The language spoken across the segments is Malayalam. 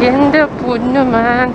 എൻ്റെ പൊന്നു man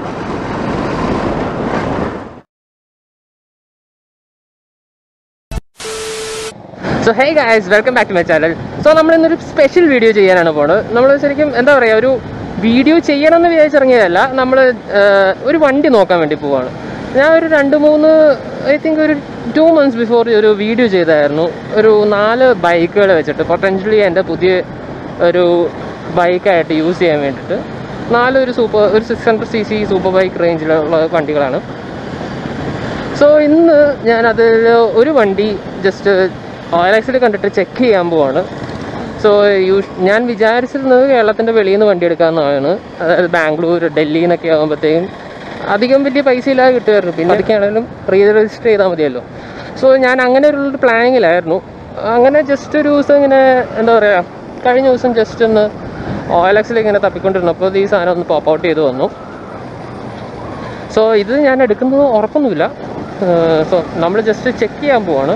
so hey guys welcome back to my channel so നമ്മൾ ഇന്നൊരു സ്പെഷ്യൽ വീഡിയോ ചെയ്യാനാണ് പോണത് നമ്മൾ ശരിക്കും എന്താ പറയുക ഒരു വീഡിയോ ചെയ്യണം എന്ന് വിചാരിച്ചിറങ്ങിയതല്ല നമ്മൾ ഒരു വണ്ടി നോക്കാൻ വേണ്ടി പോവാണ് ഞാൻ ഒരു രണ്ട് മൂന്ന് ഐ തിങ്ക് ഒരു ടു മന്ത്സ് ബിഫോർ ഒരു വീഡിയോ ചെയ്തായിരുന്നു ഒരു നാല് ബൈക്കുകൾ വെച്ചിട്ട് പൊട്ടൻഷ്യലി എൻ്റെ പുതിയ ഒരു ബൈക്കായിട്ട് യൂസ് ചെയ്യാൻ വേണ്ടിയിട്ട് നാല് ഒരു സൂപ്പർ ഒരു six hundred C C super bike റേഞ്ചിലുള്ള വണ്ടികളാണ് സോ ഇന്ന് ഞാൻ അതിൽ ഒരു വണ്ടി ജസ്റ്റ് ഓയിൽ ആക്സിൽ കണ്ടിട്ട് ചെക്ക് ചെയ്യാൻ പോവാണ് സോ യൂ ഞാൻ വിചാരിച്ചിരുന്നത് കേരളത്തിൻ്റെ വെളിയിൽ നിന്ന് വണ്ടി എടുക്കാമെന്നാണ് അതായത് ബാംഗ്ലൂർ ഡൽഹി എന്നൊക്കെ ആകുമ്പോഴത്തേക്കും അധികം വലിയ പൈസ ഇല്ലാതെ കിട്ടുമായിരുന്നു പിന്നെ അതൊക്കെയാണെങ്കിലും റീ രജിസ്റ്റർ ചെയ്താൽ മതിയല്ലോ സോ ഞാൻ അങ്ങനെ ഒരു പ്ലാനിങ്ങിലായിരുന്നു അങ്ങനെ ജസ്റ്റ് ഒരു ദിവസം ഇങ്ങനെ എന്താ പറയുക കഴിഞ്ഞ ദിവസം ജസ്റ്റ് ഒന്ന് ഓയിൽ ആക്സിൽ ഇങ്ങനെ തപ്പിക്കൊണ്ടിരുന്നപ്പോൾ ഈ സാധനം ഒന്ന് പോപ്പ് ഔട്ട് ചെയ്ത് വന്നു സോ ഇത് ഞാൻ എടുക്കുന്നത് ഉറപ്പൊന്നുമില്ല സോ നമ്മൾ ജസ്റ്റ് ചെക്ക് ചെയ്യാൻ പോവാണ്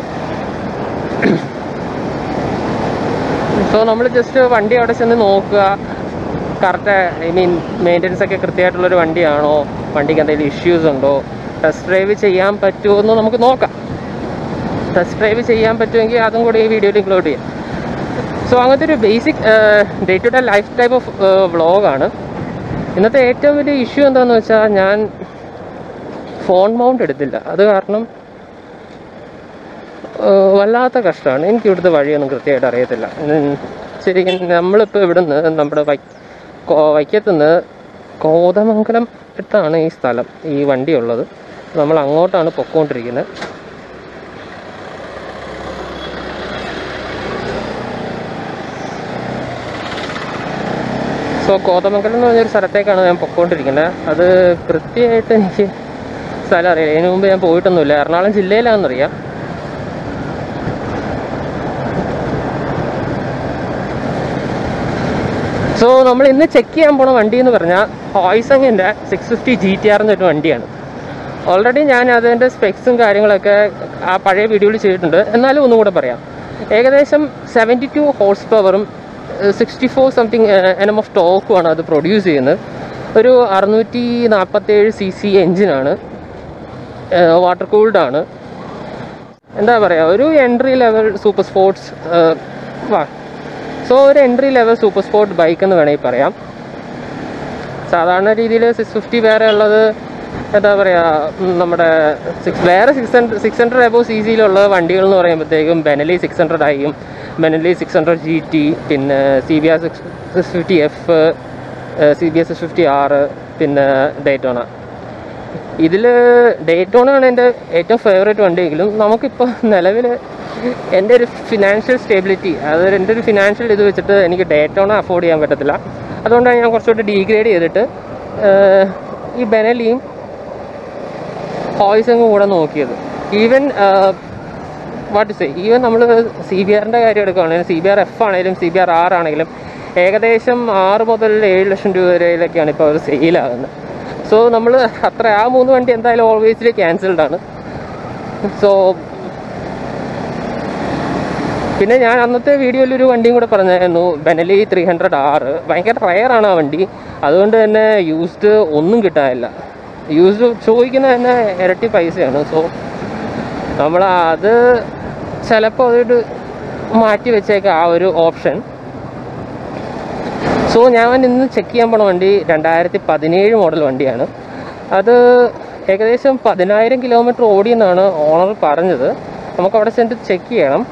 സോ നമ്മൾ ജസ്റ്റ് വണ്ടി അവിടെ ചെന്ന് നോക്കുക കറക്റ്റ് ഐ മീൻ മെയിൻ്റനൻസ് ഒക്കെ കൃത്യമായിട്ടുള്ളൊരു വണ്ടിയാണോ വണ്ടിക്ക് എന്തെങ്കിലും ഇഷ്യൂസ് ഉണ്ടോ ടെസ്റ്റ് ഡ്രൈവ് ചെയ്യാൻ പറ്റുമോ എന്ന് നമുക്ക് നോക്കാം ടെസ്റ്റ് ഡ്രൈവ് ചെയ്യാൻ പറ്റുമെങ്കിൽ അതും കൂടി ഈ വീഡിയോയിൽ ഇൻക്ലൂഡ് ചെയ്യാം സോ അങ്ങനത്തെ ഒരു basic day to day life type of വ്ളോഗാണ് ഇന്നത്തെ ഏറ്റവും വലിയ ഇഷ്യൂ എന്താണെന്ന് വെച്ചാൽ ഞാൻ ഫോൺ മൗണ്ട് എടുത്തില്ല അത് കാരണം ഏഹ് വല്ലാത്ത കഷ്ടമാണ് എനിക്ക് ഇവിടുത്തെ വഴിയൊന്നും കൃത്യമായിട്ട് അറിയത്തില്ല ഉം, ശരിക്കും നമ്മളിപ്പോൾ ഇവിടുന്ന് നമ്മുടെ വൈ കോ- വൈക്കത്തുനിന്ന് കോതമംഗലം അടുത്താണ് ഈ സ്ഥലം ഈ വണ്ടി ഉള്ളത് നമ്മൾ അങ്ങോട്ടാണ് പൊക്കോണ്ടിരിക്കുന്നത് സോ കോതമംഗലം എന്ന് പറഞ്ഞൊരു സ്ഥലത്തേക്കാണ് ഞാൻ പൊക്കോണ്ടിരിക്കുന്നത് അത് കൃത്യമായിട്ട് എനിക്ക് സ്ഥലം അറിയില്ല ഇതിനു മുമ്പ് ഞാൻ പോയിട്ടൊന്നുമില്ല എറണാകുളം ജില്ലയിലാണെന്നറിയാം സോ നമ്മൾ ഇന്ന് ചെക്ക് ചെയ്യാൻ പോണ വണ്ടി എന്ന് പറഞ്ഞാൽ ഹോയ്സങ്ങിൻ്റെ six fifty G T R എന്നൊരു വണ്ടിയാണ് ഓൾറെഡി ഞാൻ അതിൻ്റെ സ്പെക്സും കാര്യങ്ങളൊക്കെ ആ പഴയ വീഡിയോയിൽ ചെയ്തിട്ടുണ്ട് എന്നാലും ഒന്നും കൂടെ പറയാം ഏകദേശം സെവൻറ്റി ടു ഹോഴ്സ് പവറും sixty four something N M of ടോക്കുമാണ് അത് പ്രൊഡ്യൂസ് ചെയ്യുന്നത് ഒരു അറുന്നൂറ്റി നാൽപ്പത്തേഴ് സി സി എൻജിനാണ് വാട്ടർ കൂൾഡ് ആണ് എന്താ പറയുക ഒരു എൻട്രി ലെവൽ സൂപ്പർ സ്പോർട്സ് വാ സോ ഒരു entry level super sport bike എന്ന് വേണമെങ്കിൽ പറയാം സാധാരണ രീതിയിൽ സിക്സ് ഫിഫ്റ്റി വേറെ ഉള്ളത് എന്താ പറയുക ഉം, നമ്മുടെ സിക്സ് വേറെ six hundred six hundred above C സിയിലുള്ള വണ്ടികൾ എന്ന് പറയുമ്പോഴത്തേക്കും ബെനലി സിക്സ് ഹൺഡ്രഡ് ആയിരിക്കും Benelli six hundred G T പിന്നെ C B R six six fifty F C B S six fifty ആറ് പിന്നെ ഡേറ്റോണ ഇതിൽ ഡേറ്റോണാണ് എൻ്റെ ഏറ്റവും ഫേവറേറ്റ് വണ്ടിയെങ്കിലും നമുക്കിപ്പോൾ നിലവിൽ എൻ്റെ ഒരു ഫിനാൻഷ്യൽ സ്റ്റെബിലിറ്റി അതായത് എൻ്റെ ഒരു ഫിനാൻഷ്യൽ ഇത് വെച്ചിട്ട് എനിക്ക് ഡേറ്റോണ അഫോർഡ് ചെയ്യാൻ പറ്റത്തില്ല അതുകൊണ്ടാണ് ഞാൻ കുറച്ചുകൂടി ഡീഗ്രേഡ് ചെയ്തിട്ട് ഏഹ്, ഈ ബെനലിയും ഹോയ്സങ്ങും കൂടെ നോക്കിയത് ഈവൻ വാട്ട് സേ ഈവൻ നമ്മൾ സി ബി ആറിൻ്റെ കാര്യം എടുക്കുകയാണെങ്കിലും സി ബി ആർ എഫ് ആണെങ്കിലും സി ബി ആർ ആർ ആണെങ്കിലും ഏകദേശം ആറ് മുതൽ ഏഴ് ലക്ഷം രൂപ വരെയിലൊക്കെയാണ് ഇപ്പോൾ അവർ സെയിലാകുന്നത് സോ നമ്മൾ അത്ര ആ മൂന്ന് വണ്ടി എന്തായാലും ഓൾവേസിൽ ക്യാൻസൽഡ് ആണ് സോ പിന്നെ ഞാൻ അന്നത്തെ വീഡിയോയിൽ ഒരു വണ്ടിയും കൂടെ പറഞ്ഞായിരുന്നു ബെനലി ത്രീ ഹൺഡ്രഡ് ആറ് ഭയങ്കര റയറാണ് ആ വണ്ടി അതുകൊണ്ട് തന്നെ യൂസ്ഡ് ഒന്നും കിട്ടാനില്ല യൂസ്ഡ് ചോദിക്കുന്ന തന്നെ ഇരട്ടി പൈസയാണ് സോ നമ്മൾ അത് ചിലപ്പോൾ അതൊരു മാറ്റി വെച്ചേക്കാം ആ ഒരു ഓപ്ഷൻ സോ ഞാൻ ഇന്ന് ചെക്ക് ചെയ്യാൻ പോണ വണ്ടി രണ്ടായിരത്തി പതിനേഴ് മോഡൽ വണ്ടിയാണ് അത് ഏകദേശം പതിനായിരം കിലോമീറ്റർ ഓടിയെന്നാണ് ഓണർ പറഞ്ഞത് നമുക്ക് അവിടെ ചെന്നിട്ട് ചെക്ക് ചെയ്യണം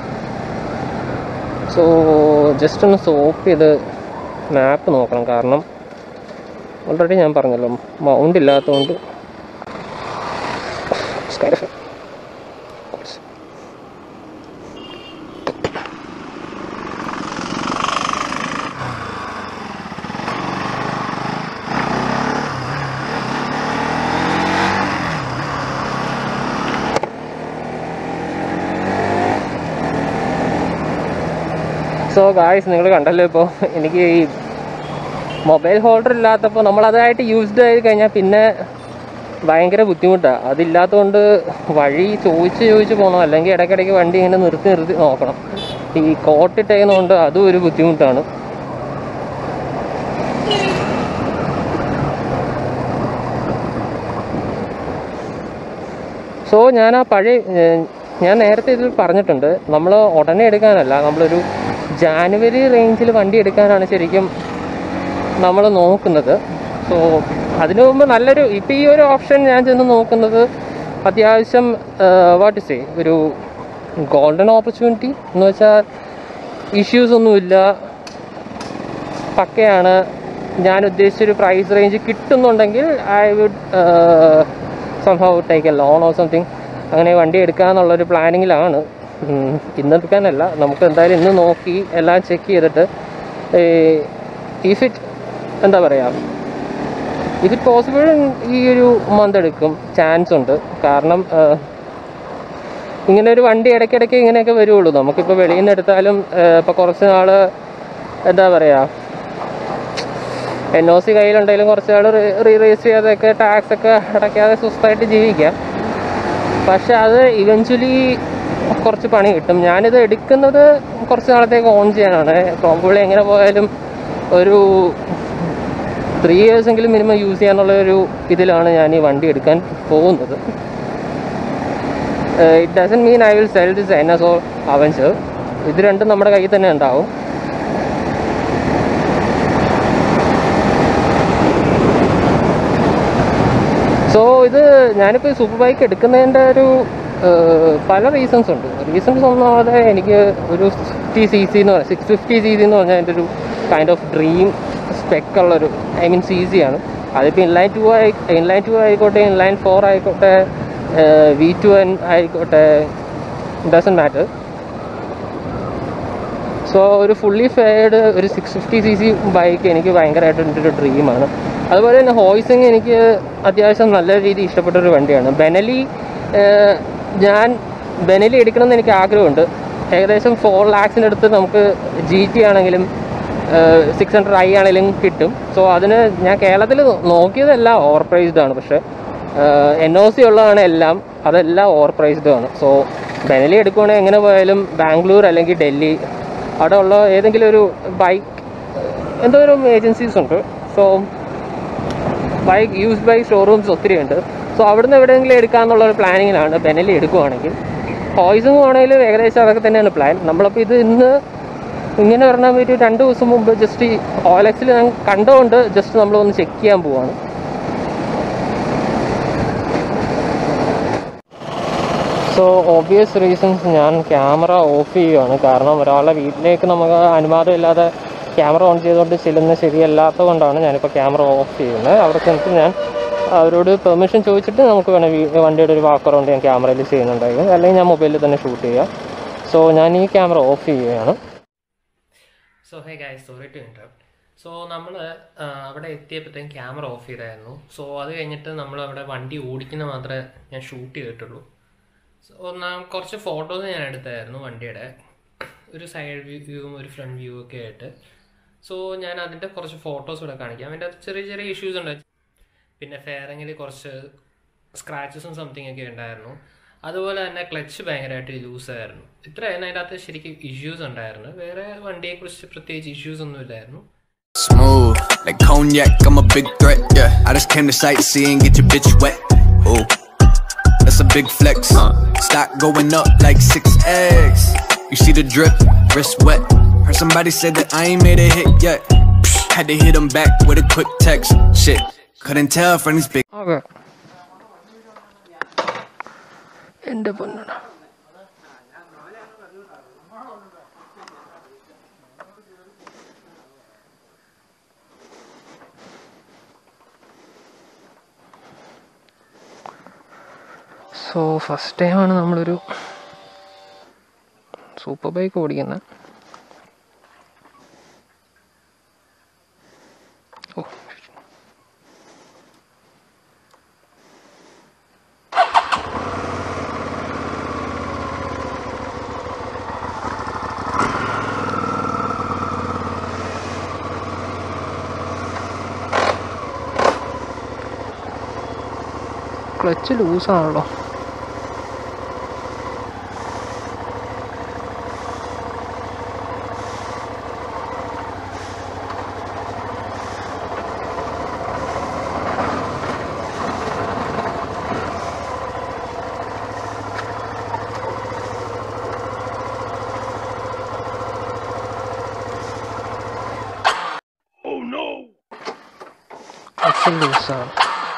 സോ ജസ്റ്റ് ഒന്ന് സോപ്പ് ചെയ്ത് മാപ്പ് നോക്കണം കാരണം ഓൾറെഡി ഞാൻ പറഞ്ഞല്ലോ മൗണ്ട് ഇല്ലാത്തതുകൊണ്ട് Skyrim. സോ ഗായ്സ് നിങ്ങൾ കണ്ടല്ലോ ഇപ്പോൾ എനിക്ക് ഈ മൊബൈൽ ഹോൾഡർ ഇല്ലാത്തപ്പോൾ നമ്മൾ അതായിട്ട് യൂസ്ഡ് ആയി കഴിഞ്ഞാൽ പിന്നെ ഭയങ്കര ബുദ്ധിമുട്ടാണ് അതില്ലാത്തതുകൊണ്ട് വഴി ചോദിച്ച് ചോദിച്ച് പോകണം അല്ലെങ്കിൽ ഇടയ്ക്കിടയ്ക്ക് വണ്ടി ഇങ്ങനെ നിർത്തി നിർത്തി നോക്കണം ഈ കോട്ടിട്ടേക്കുന്നതുകൊണ്ട് അതും ഒരു ബുദ്ധിമുട്ടാണ് സോ ഞാൻ ആ പഴയ ഏർ, ഞാൻ നേരത്തെ ഇതിൽ പറഞ്ഞിട്ടുണ്ട് നമ്മൾ ഉടനെ എടുക്കാനല്ല നമ്മളൊരു ജാനുവരി റേഞ്ചിൽ വണ്ടി എടുക്കാനാണ് ശരിക്കും നമ്മൾ നോക്കുന്നത് സോ അതിനു മുമ്പ് നല്ലൊരു ഇപ്പം ഈ ഒരു ഓപ്ഷൻ ഞാൻ ചെന്ന് നോക്കുന്നത് അത്യാവശ്യം വാട്ട് സേ ഒരു ഗോൾഡൻ ഓപ്പർച്യൂണിറ്റി എന്ന് വെച്ചാൽ ഇഷ്യൂസ് ഒന്നുമില്ല പക്കയാണ് ഞാൻ ഉദ്ദേശിച്ചൊരു പ്രൈസ് റേഞ്ച് കിട്ടുന്നുണ്ടെങ്കിൽ ഐ വുഡ് സംഭവം take a loan or something അങ്ങനെ വണ്ടി എടുക്കാന്നുള്ളൊരു പ്ലാനിങ്ങിലാണ് ഉം, ഇന്ന് എടുക്കാനല്ല നമുക്ക് എന്തായാലും ഇന്ന് നോക്കി എല്ലാം ചെക്ക് ചെയ്തിട്ട് ഇഫ് ഇറ്റ് എന്താ പറയുക ഇഫ് ഇറ്റ് പോസിബിൾ ഈ ഒരു മന്ത് എടുക്കും ചാൻസ് ഉണ്ട് കാരണം ഏഹ്, ഇങ്ങനെ ഒരു വണ്ടി ഇടയ്ക്കിടയ്ക്ക് ഇങ്ങനെയൊക്കെ വരുള്ളൂ നമുക്കിപ്പോൾ വെളിയിൽ നിന്ന് എടുത്താലും ഇപ്പോൾ കുറച്ച് നാൾ എന്താ പറയുക എൻ ഒ സി കയ്യിലുണ്ടെങ്കിലും കുറച്ച് നാൾ റീ രജിസ്റ്റർ ചെയ്യാതെയൊക്കെ ടാക്സ് ഒക്കെ അടയ്ക്കാതെ സ്വസ്ഥമായിട്ട് ജീവിക്കാം പക്ഷെ അത് ഇവഞ്ച്വലി കുറച്ച് പണി കിട്ടും ഞാനിത് എടുക്കുന്നത് കുറച്ച് നാളത്തേക്ക് ഓൺ ചെയ്യാനാണ് പ്രോബിളി എങ്ങനെ പോയാലും ഒരു ത്രീ ഇയേഴ്സ് എങ്കിലും മിനിമം യൂസ് ചെയ്യാനുള്ള ഒരു ഇതിലാണ് ഞാൻ ഈ വണ്ടി എടുക്കാൻ പോകുന്നത് it doesn't mean I will sell this N S O അവൻസ് ഇത് രണ്ടും നമ്മുടെ കയ്യിൽ തന്നെ ഉണ്ടാവും സോ ഇത് ഞാനിപ്പോൾ സൂപ്പർ ബൈക്ക് എടുക്കുന്നതിൻ്റെ ഒരു ഏഹ്, പല റീസൺസ് ഉണ്ട് റീസൺസ് ഒന്നാമത് എനിക്ക് ഒരു ഫിഫ്റ്റി സി സി എന്ന് പറഞ്ഞാൽ സിക്സ് ഫിഫ്റ്റി സി സി എന്ന് പറഞ്ഞാൽ എൻ്റെ ഒരു കൈൻഡ് ഓഫ് ഡ്രീം സ്പെക്ക് ഉള്ളൊരു ഐ മീൻ സി സി ആണ് അതിപ്പോൾ ഇൻലൈൻ ടു ആയി ഇൻലൈൻ ടു ആയിക്കോട്ടെ ഇൻലൈൻ ഫോർ ആയിക്കോട്ടെ വി ടു എൻ ആയിക്കോട്ടെ ഡസൻ മാറ്റർ സോ ഒരു ഫുള്ളി ഫെയർഡ് ഒരു six fifty C C bike എനിക്ക് ഭയങ്കരമായിട്ട് എൻ്റെ ഒരു ഡ്രീമാണ് അതുപോലെ തന്നെ ഹോയ്സിങ് എനിക്ക് അത്യാവശ്യം നല്ല രീതിയിൽ ഇഷ്ടപ്പെട്ട ഒരു വണ്ടിയാണ് ബെനലി ഏഹ്, ഞാൻ ബെനലി എടുക്കണമെന്ന് എനിക്ക് ആഗ്രഹമുണ്ട് ഏകദേശം ഫോർ ലാക്സിൻ്റെ അടുത്ത് നമുക്ക് ജി ടി ആണെങ്കിലും സിക്സ് ഹൺഡ്രഡ് ഐ ആണെങ്കിലും കിട്ടും സോ അതിന് ഞാൻ കേരളത്തിൽ നോക്കിയതെല്ലാം ഓവർ പ്രൈസ്ഡ് ആണ് പക്ഷേ എൻ ഒ സി ഉള്ളതാണ് എല്ലാം അതെല്ലാം ഓവർ പ്രൈസ്ഡ് ആണ് സോ ബെനലി എടുക്കുവാണെങ്കിൽ എങ്ങനെ പോയാലും ബാംഗ്ലൂർ അല്ലെങ്കിൽ ഡൽഹി അവിടെ ഉള്ള ഏതെങ്കിലും ഒരു ബൈക്ക് എന്തോരം ഏജൻസീസ് ഉണ്ട് so bike use bike showrooms ഒത്തിരി ഉണ്ട് സോ അവിടുന്ന് എവിടെയെങ്കിലും എടുക്കാന്നുള്ള ഒരു പ്ലാനിങ്ങിലാണ് ബെനലി എടുക്കുവാണെങ്കിൽ ഹോയ്സിങ് ആണെങ്കിലും ഏകദേശം അതൊക്കെ തന്നെയാണ് പ്ലാൻ നമ്മളപ്പോൾ ഇത് ഇന്ന് ഇങ്ങനെ പറഞ്ഞാൽ ഒരു രണ്ട് ദിവസം മുമ്പ് ജസ്റ്റ് ഈ ഓലക്സിൽ ഞാൻ കണ്ടുകൊണ്ട് ജസ്റ്റ് നമ്മളൊന്ന് ചെക്ക് ചെയ്യാൻ പോവാണ് സോ ഓബിയസ് റീസൺസ് ഞാൻ ക്യാമറ ഓഫ് ചെയ്യുകയാണ് കാരണം ഒരാളുടെ വീട്ടിലേക്ക് നമുക്ക് അനുവാദം ഇല്ലാതെ ക്യാമറ ഓൺ ചെയ്തുകൊണ്ട് ചെല്ലുന്നത് ശരിയല്ലാത്തത് കൊണ്ടാണ് ഞാനിപ്പോൾ ക്യാമറ ഓഫ് ചെയ്യുന്നത് അവിടെ ചെന്നിട്ട് ഞാൻ അവരോട് പെർമിഷൻ ചോദിച്ചിട്ട് നമുക്ക് വേണേൽ വീ- വണ്ടിയുടെ ഒരു വാക്ക് അറൗണ്ട് ഞാൻ ക്യാമറയിൽ ചെയ്യുന്നുണ്ടായിരിക്കും അല്ലെങ്കിൽ ഞാൻ മൊബൈലിൽ തന്നെ ഷൂട്ട് ചെയ്യാം സോ ഞാൻ ഈ ക്യാമറ ഓഫ് ചെയ്യുകയാണ് so hey guys sorry to interrupt so നമ്മൾ അവിടെ എത്തിയപ്പോഴത്തേക്കും ക്യാമറ ഓഫ് ചെയ്തായിരുന്നു സോ അത് കഴിഞ്ഞിട്ട് നമ്മൾ അവിടെ വണ്ടി ഓടിക്കുന്ന മാത്രമേ ഞാൻ ഷൂട്ട് ചെയ്തിട്ടുള്ളൂ സോ ഒന്നാം കുറച്ച് ഫോട്ടോസ് ഞാൻ എടുത്തായിരുന്നു വണ്ടിയുടെ ഒരു സൈഡ് വ്യൂവും ഒരു ഫ്രണ്ട് വ്യൂ ഒക്കെ ആയിട്ട് സോ ഞാൻ അതിൻ്റെ കുറച്ച് ഫോട്ടോസ് ഇവിടെ കാണിക്കാം അതിൻ്റെ അകത്ത് ചെറിയ ചെറിയ ഇഷ്യൂസ് ഉണ്ട് പിന്നെ ഫെയറിങ്ങിൽ കുറച്ച് സ്ക്രാച്ചസും സംതിങ് ഒക്കെ ഉണ്ടായിരുന്നു അതുപോലെ തന്നെ ക്ലച്ച് ഭയങ്കരമായിട്ട് ലൂസ് ആയിരുന്നു ഇത്രയായിരുന്നു അതിൻ്റെ അകത്ത് ശരിക്കും ഇഷ്യൂസ് ഉണ്ടായിരുന്നു വേറെ വണ്ടിയെക്കുറിച്ച് പ്രത്യേകിച്ച് ഇഷ്യൂസ് ഒന്നും ഇല്ലായിരുന്നു Smooth, like cognac, I'm a big threat, yeah. I just came to sightsee and get your bitch wet. Ooh, that's a big flex. Stock going up like 6x. You see the drip, wrist wet. Heard somebody say that I ain't made a hit yet. Had to hit him back with a quick text. Shit, couldn't tell from these big. അതെ എൻ്റെ പൊന്നട സോ ഫസ്റ്റ് ടൈമാണ് നമ്മളൊരു സൂപ്പർ ബൈക്ക് ഓടിക്കുന്നത് ഓ ക്ലച്ച് ലൂസാണല്ലോ കുറച്ച് ലൂസാണ്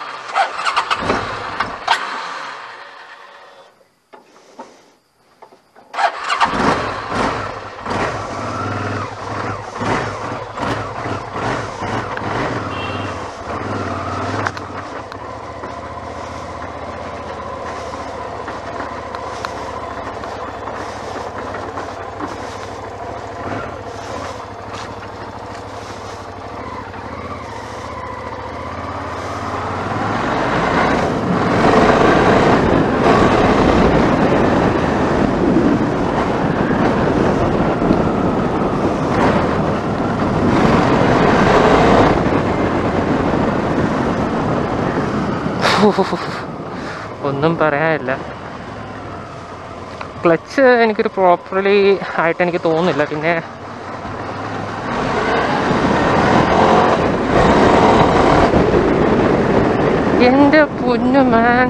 ഒന്നും പറയാനില്ല ക്ലച്ച് എനിക്കൊരു പ്രോപ്പർലി ആയിട്ട് എനിക്ക് തോന്നുന്നില്ല പിന്നെ എൻ്റെ പൊന്നു മാൻ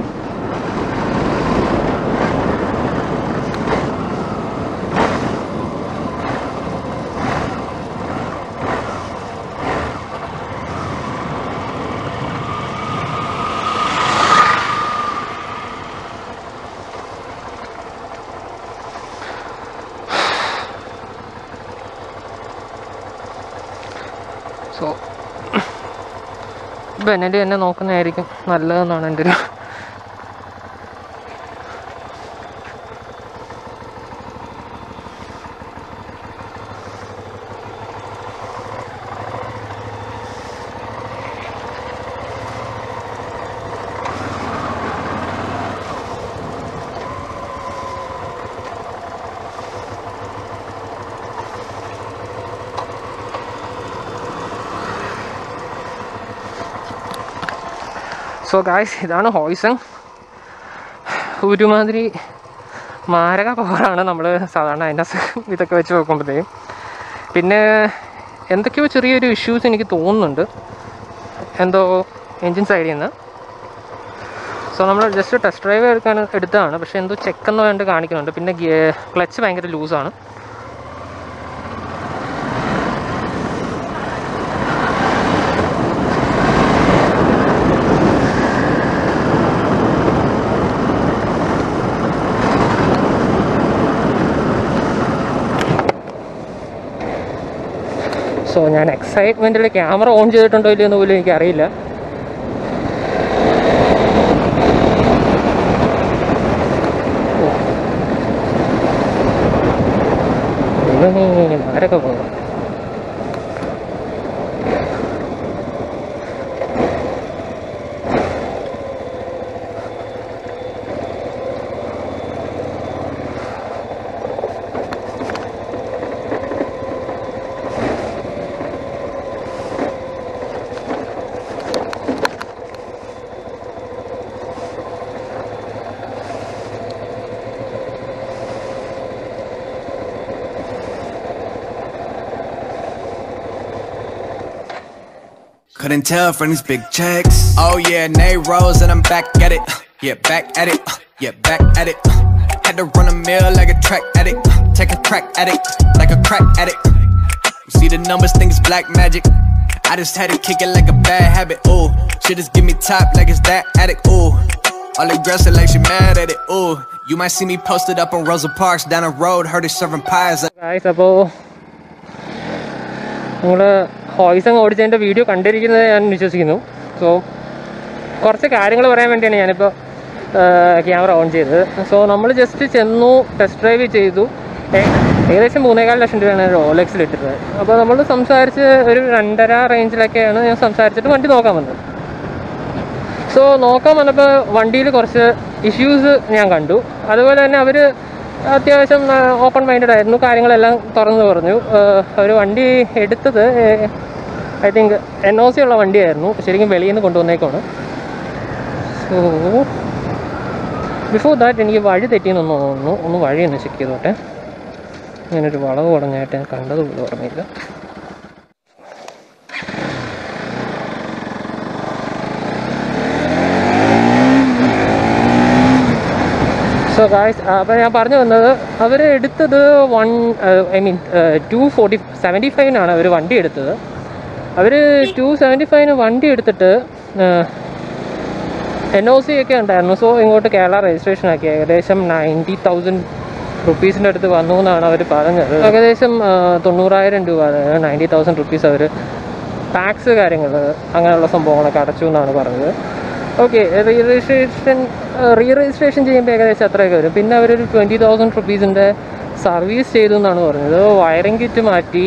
സോ ബെനലി എന്നെ നോക്കുന്നതായിരിക്കും നല്ലതെന്നാണ് എൻ്റെ ഒരു സോ ഗായ്സ് ഇതാണ് ഹോയ്സൺ ഒരുമാതിരി മാരക പവറാണ് നമ്മൾ സാധാരണ അതിൻ്റെ ഇതൊക്കെ വെച്ച് നോക്കുമ്പോഴത്തേക്കും പിന്നെ എന്തൊക്കെയോ ചെറിയൊരു ഇഷ്യൂസ് എനിക്ക് തോന്നുന്നുണ്ട് എന്തോ എൻജിൻ സൈഡിൽ നിന്ന് സോ നമ്മൾ ജസ്റ്റ് ടെസ്റ്റ് ഡ്രൈവ് എടുക്കാൻ എടുത്തതാണ് പക്ഷേ എന്തോ ചെക്ക് എന്ന് വേണ്ടി കാണിക്കുന്നുണ്ട് പിന്നെ ക്ലച്ച് ഭയങ്കര ലൂസാണ് സോ ഞാൻ എക്സൈറ്റ്മെൻറ്റിൽ ക്യാമറ ഓൺ ചെയ്തിട്ടുണ്ടോ ഇല്ലയോ എന്ന് പോലും എനിക്കറിയില്ല ഓ. ദൈവമേ, ആരൊക്കെ പോകും Couldn't tell from these big checks. Oh yeah, Nay Rose and I'm back at it. Yeah, back at it. Yeah, back at it. Had to run a mill like a track addict. Take a crack at it like a crack addict. You see the numbers, think it's black magic. I just had to kick it like a bad habit. Ooh, shit just give me top like it's that addict. Ooh, all aggressive like she mad at it. Ooh, you might see me posted up on Rosa Parks down the road. Heard it serving pies. Guys അപ്പോൾ നിങ്ങൾ ഹോയ്സങ് ഓടിച്ചതിൻ്റെ വീഡിയോ കണ്ടിരിക്കുന്നത് ഞാൻ വിശ്വസിക്കുന്നു സോ കുറച്ച് കാര്യങ്ങൾ പറയാൻ വേണ്ടിയാണ് ഞാനിപ്പോൾ ക്യാമറ ഓൺ ചെയ്തത് സോ നമ്മൾ ജസ്റ്റ് ചെന്നു ടെസ്റ്റ് ഡ്രൈവ് ചെയ്തു ഏ- ഏകദേശം മൂന്നേകാൽ ലക്ഷം രൂപയാണ് റോലെക്സിൽ ഇട്ടിരുന്നത് അപ്പോൾ നമ്മൾ സംസാരിച്ച് ഒരു രണ്ടര റേഞ്ചിലൊക്കെയാണ് ഞാൻ സംസാരിച്ചിട്ട് വണ്ടി നോക്കാൻ വന്നത് സോ നോക്കാൻ വന്നപ്പോൾ വണ്ടിയിൽ കുറച്ച് ഇഷ്യൂസ് ഞാൻ കണ്ടു അതുപോലെ തന്നെ അവർ അത്യാവശ്യം ഓപ്പൺ മൈൻഡഡ് ആയിരുന്നു കാര്യങ്ങളെല്ലാം തുറന്നു പറഞ്ഞു ഒരു വണ്ടി എടുത്തത് I think N O C ഉള്ള വണ്ടിയായിരുന്നു ശരിക്കും വെളിയിൽ നിന്ന് കൊണ്ടുവന്നേക്കാണ് സോ ബിഫോർ ദാറ്റ് എനിക്ക് വഴി തെറ്റിയെന്നൊന്ന് തോന്നുന്നു ഒന്ന് വഴി ഒന്ന് ചെക്ക് ചെയ്തോട്ടെ ഇങ്ങനൊരു വളവ് കുടഞ്ഞായിട്ട് ഞാൻ കണ്ടതുപോലും ഓർമ്മയില്ല സോ ഗായ്സ് അപ്പോൾ ഞാൻ പറഞ്ഞു വന്നത് അവർ എടുത്തത് one I mean two forty seventy ഫൈവിനാണ് അവർ വണ്ടി എടുത്തത് അവർ ടു സെവൻറ്റി ഫൈവിന് വണ്ടി എടുത്തിട്ട് എൻ ഒ സി ഒക്കെ ഉണ്ടായിരുന്നു സോ ഇങ്ങോട്ട് കേരള രജിസ്ട്രേഷൻ ആക്കി ഏകദേശം നയൻറ്റി തൗസൻഡ് റുപ്പീസിൻ്റെ അടുത്ത് വന്നു എന്നാണ് അവർ പറഞ്ഞത് ഏകദേശം ആ, തൊണ്ണൂറായിരം രൂപ നയൻറ്റി തൗസൻഡ് റുപ്പീസ് അവർ ടാക്സ് കാര്യങ്ങൾ അങ്ങനെയുള്ള സംഭവങ്ങളൊക്കെ അടച്ചു എന്നാണ് പറഞ്ഞത് okay re registration re registration ചെയ്യുമ്പോൾ ഏകദേശം അത്രയൊക്കെ വരും പിന്നെ അവരൊരു ട്വൻറ്റി തൗസൻഡ് റുപ്പീസിൻ്റെ സർവീസ് ചെയ്തു എന്നാണ് പറഞ്ഞത് വയറിംഗ് കിറ്റ് മാറ്റി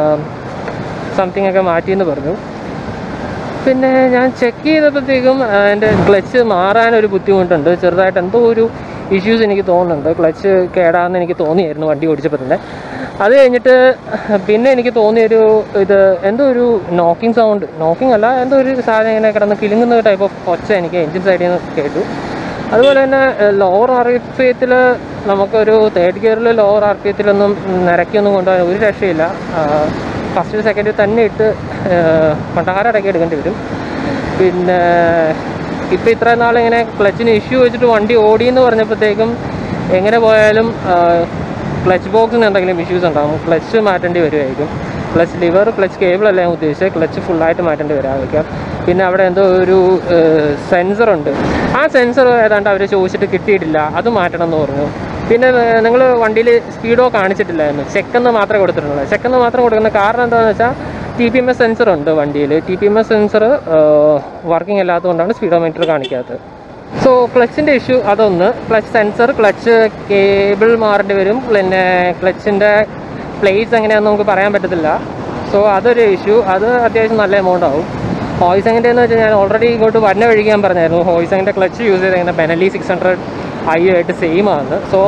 സംതിങ് ഒക്കെ മാറ്റി എന്ന് പറഞ്ഞു പിന്നെ ഞാൻ ചെക്ക് ചെയ്തപ്പോഴത്തേക്കും ആ, എൻ്റെ ക്ലച്ച് മാറാനൊരു ബുദ്ധിമുട്ടുണ്ട് ചെറുതായിട്ട് എന്തോ ഒരു ഇഷ്യൂസ് എനിക്ക് തോന്നുന്നുണ്ട് ക്ലച്ച് കേടാന്ന് എനിക്ക് തോന്നിയായിരുന്നു വണ്ടി ഓടിച്ചപ്പോൾ തന്നെ അത് കഴിഞ്ഞിട്ട് പിന്നെ എനിക്ക് തോന്നിയൊരു ഇത് എന്തോ ഒരു നോക്കിംഗ് സൗണ്ട് നോക്കിംഗ് അല്ല എന്തോ ഒരു സാധനം ഇങ്ങനെ കിടന്ന് കിലുങ്ങുന്ന ടൈപ്പ് ഓഫ് ഒച്ച എനിക്ക് എൻജിൻ സൈഡിൽ നിന്ന് കേട്ടു അതുപോലെ തന്നെ ലോവർ ആർ പി എത്തിൽ നമുക്കൊരു തേർഡ് ഗിയറിൽ ലോവർ ആർ പി എത്തിലൊന്നും നിരക്കിയൊന്നും കൊണ്ടുപോകാൻ ഒരു രക്ഷയില്ല ഫസ്റ്റ് സെക്കൻഡിൽ തന്നെ ഇട്ട് കൊണ്ടകാരടക്കി എടുക്കേണ്ടി വരും പിന്നെ ഇപ്പോൾ ഇത്ര നാളിങ്ങനെ ക്ലച്ചിന് ഇഷ്യൂ വെച്ചിട്ട് വണ്ടി ഓടി എന്ന് പറഞ്ഞപ്പോഴത്തേക്കും എങ്ങനെ പോയാലും ക്ലച്ച് ബോക്സിന് എന്തെങ്കിലും ഇഷ്യൂസ് ഉണ്ടാകും ക്ലച്ച് മാറ്റേണ്ടി വരുമായിരിക്കും ക്ലച്ച് ലിവർ ക്ലച്ച് കേബിൾ അല്ല ഞാൻ ഉദ്ദേശിച്ചത് ക്ലച്ച് ഫുള്ളായിട്ട് മാറ്റേണ്ടി വരാതിരിക്കാം പിന്നെ അവിടെ എന്തോ ഒരു സെൻസർ ഉണ്ട് ആ സെൻസർ ഏതാണ്ട് അവർ ചോദിച്ചിട്ട് കിട്ടിയിട്ടില്ല അത് മാറ്റണം എന്ന് പറഞ്ഞു പിന്നെ നിങ്ങൾ വണ്ടിയിൽ സ്പീഡോ കാണിച്ചിട്ടില്ലായിരുന്നു ചെക്കെന്ന് മാത്രമേ കൊടുത്തിട്ടുള്ളൂ ചെക്കെന്ന് മാത്രം കൊടുക്കുന്ന കാരണം എന്താണെന്ന് വെച്ചാൽ T P M S sensor ഉണ്ട് വണ്ടിയിൽ T P M S sensor working അല്ലാത്തതുകൊണ്ടാണ് സ്പീഡോമീറ്റർ കാണിക്കാത്തത് സോ ക്ലച്ചിൻ്റെ ഇഷ്യൂ അതൊന്ന് ക്ലച്ച് സെൻസർ ക്ലച്ച് കേബിൾ മാറേണ്ടി വരും പിന്നെ ക്ലച്ചിൻ്റെ പ്ലേറ്റ്സ് എങ്ങനെയാണെന്ന് നമുക്ക് പറയാൻ പറ്റത്തില്ല സോ അതൊരു ഇഷ്യൂ അത് അത്യാവശ്യം നല്ല എമൗണ്ട് ആവും ഹോയ്സങ്ങിൻ്റെ എന്ന് വെച്ചാൽ ഞാൻ ഓൾറെഡി ഇങ്ങോട്ട് വരുന്ന വഴിക്ക് ഞാൻ പറഞ്ഞായിരുന്നു ഹോയ്സങ്ങിൻ്റെ ക്ലച്ച് യൂസ് ചെയ്തിരിക്കുന്ന ബെനലി സിക്സ് ഹൺഡ്രഡ് ഐ ആയിട്ട് സെയിം ആണ് so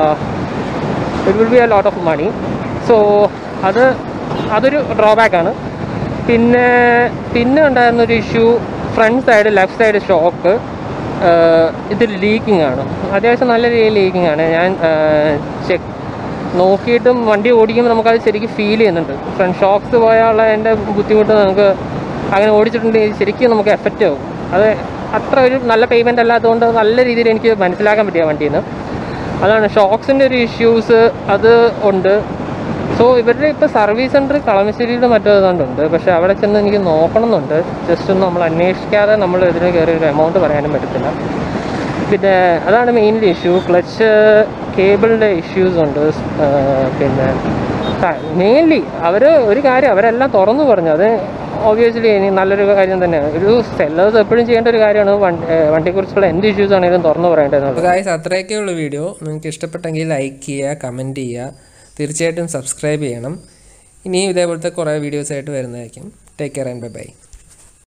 it will be a lot of money so അത് അതൊരു ഡ്രോബാക്ക് ആണ് പിന്നെ പിന്നെ ഉണ്ടായിരുന്ന ഒരു issue front side left side shock ഇത് ലീക്കിംഗ് ആണ് അത്യാവശ്യം നല്ല രീതിയിൽ ലീക്കിംഗ് ആണ് ഞാൻ ചെക്ക് നോക്കിയിട്ടും വണ്ടി ഓടിക്കുമ്പോൾ നമുക്കത് ശരിക്കും ഫീൽ ചെയ്യുന്നുണ്ട് ഫ്രണ്ട് ഷോക്സ് പോയാലുള്ള എൻ്റെ ബുദ്ധിമുട്ട് നമുക്ക് അങ്ങനെ ഓടിച്ചിട്ടുണ്ടെങ്കിൽ ശരിക്കും നമുക്ക് എഫക്റ്റ് ആവും അത് അത്ര ഒരു നല്ല പേയ്മെൻ്റ് അല്ലാത്തതുകൊണ്ട് നല്ല രീതിയിൽ എനിക്ക് മനസ്സിലാക്കാൻ പറ്റിയ വണ്ടിയിൽ നിന്ന് അതാണ് ഷോക്സിൻ്റെ ഒരു ഇഷ്യൂസ് അത് ഉണ്ട് സോ ഇവരുടെ ഇപ്പോൾ സർവീസ് സെൻറ്റർ കളമശ്ശേരിയുടെ മറ്റോ ഏതാണ്ടുണ്ട് പക്ഷേ അവിടെ ചെന്ന് എനിക്ക് നോക്കണമെന്നുണ്ട് ജസ്റ്റ് ഒന്ന് നമ്മൾ അന്വേഷിക്കാതെ നമ്മൾ ഇതിന് കയറി ഒരു എമൗണ്ട് പറയാനും പറ്റത്തില്ല പിന്നെ അതാണ് മെയിൻലി ഇഷ്യൂ ക്ലച്ച് കേബിളിൻ്റെ ഇഷ്യൂസ് ഉണ്ട് ആ, പിന്നെ മെയിൻലി അവർ ഒരു കാര്യം അവരെല്ലാം തുറന്നു പറഞ്ഞു അത് ഓബിയസ്ലി ഇനി നല്ലൊരു കാര്യം തന്നെയാണ് ഒരു സെല്ലേഴ്സ് എപ്പോഴും ചെയ്യേണ്ട ഒരു കാര്യമാണ് വണ്ടി വണ്ടിയെക്കുറിച്ചുള്ള എന്ത് ഇഷ്യൂസ് ആണെങ്കിലും തുറന്നു പറയേണ്ടതെന്നുള്ളത് അപ്പോൾ ഗായ്സ് അത്രയൊക്കെ ഉള്ളൂ വീഡിയോ നിങ്ങൾക്ക് ഇഷ്ടപ്പെട്ടെങ്കിൽ ലൈക്ക് ചെയ്യുക കമൻറ്റ് ചെയ്യുക തീർച്ചയായിട്ടും സബ്സ്ക്രൈബ് ചെയ്യണം ഇനിയും ഇതേപോലത്തെ കുറേ വീഡിയോസ് ആയിട്ട് വരുന്നതായിരിക്കും take care and bye by